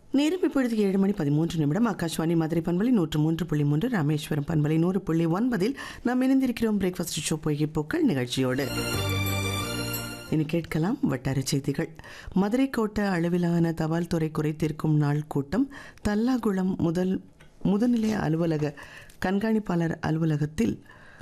நேரம் இப்பொழுது ஏழு மணி பதிமூன்று நிமிடம் ஆகாஷ்வாணி மதுரை பண்பலை நூற்று மூன்று புள்ளி மூன்று ராமேஸ்வரம் பண்பலை நூறு புள்ளி ஒன்பதில் நாம் இணைந்திருக்கிறோம் பிரேக்ஃபாஸ்ட் ஷோ பொய்கைப்போக்கள் நிகழ்ச்சியோடு இனி கேட்கலாம் வட்டார செய்திகள் மதுரை கோட்ட அளவிலான தபால் துறை குறைத்திருக்கும் நாள் கூட்டம் தல்லாகுளம் முதல் முதுநிலை அலுவலக கண்காணிப்பாளர் அலுவலகத்தில்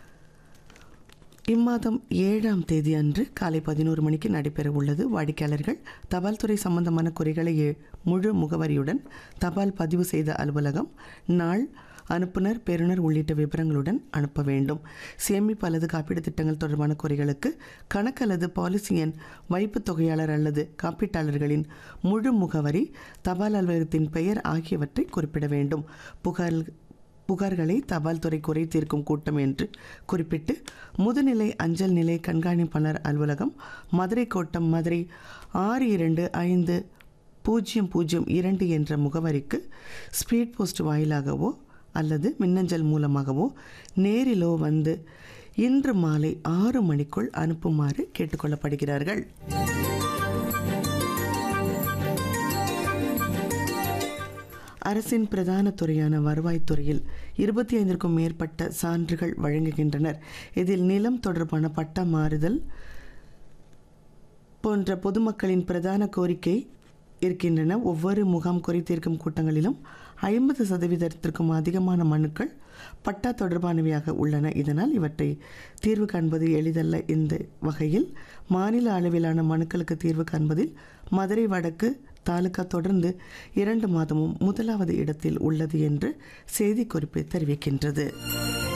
இம்மாதம் ஏழாம் தேதி அன்று காலை பதினோரு மணிக்கு நடைபெற உள்ளது வாடிக்கையாளர்கள் தபால் துறை சம்பந்தமான குறைகளை எ- முழு முகவரியுடன் தபால் பதிவு செய்த அலுவலகம் நாள் அனுப்புனர் பெறுநர் உள்ளிட்ட விவரங்களுடன் அனுப்ப வேண்டும் சேமிப்பு அல்லது காப்பீடு திட்டங்கள் தொடர்பான குறைகளுக்கு கணக்கு அல்லது பாலிசி எண் வைப்பு தொகையாளர் அல்லது காப்பீட்டாளர்களின் முழு முகவரி தபால் அலுவலகத்தின் பெயர் ஆகியவற்றை குறிப்பிட வேண்டும் புகார் புகார்களை தபால் துறை குறை தீர்க்கும் கூட்டம் என்று குறிப்பிட்டு முதுநிலை அஞ்சல் நிலை கண்காணிப்பாளர் அலுவலகம் மதுரை கோட்டம் மதுரை ஆறு இரண்டு ஐந்து பூஜ்ஜியம் பூஜ்ஜியம் இரண்டு என்ற முகவரிக்கு ஸ்பீட் போஸ்ட் வாயிலாகவோ அல்லது மின்னஞ்சல் மூலமாகவோ நேரிலோ வந்து இன்று மாலை ஆறு மணிக்குள் அனுப்புமாறு கேட்டுக்கொள்ளப்படுகிறார்கள் அரசின் பிரதான துறையான வருவாய்த்துறையில் இருபத்தி ஐந்திற்கும் மேற்பட்ட சான்றுகள் வழங்குகின்றனர் இதில் நிலம் தொடர்பான பட்டா மாறுதல் போன்ற பொதுமக்களின் பிரதான கோரிக்கை இருக்கின்றன ஒவ்வொரு முகாம் குறைதீர்க்கும் கூட்டங்களிலும் ஐம்பது சதவீதத்திற்கும் அதிகமான மனுக்கள் பட்டா தொடர்பானவையாக உள்ளன இதனால் இவற்றை தீர்வு காண்பது எளிதல்ல இந்த வகையில் மாநில அளவிலான மனுக்களுக்கு தீர்வு காண்பதில் மதுரை வடக்கு தாலுகா தொடர்ந்து இரண்டு மாதமும் முதலாவது இடத்தில் உள்ளது என்று செய்திக்குறிப்பு தெரிவிக்கின்றது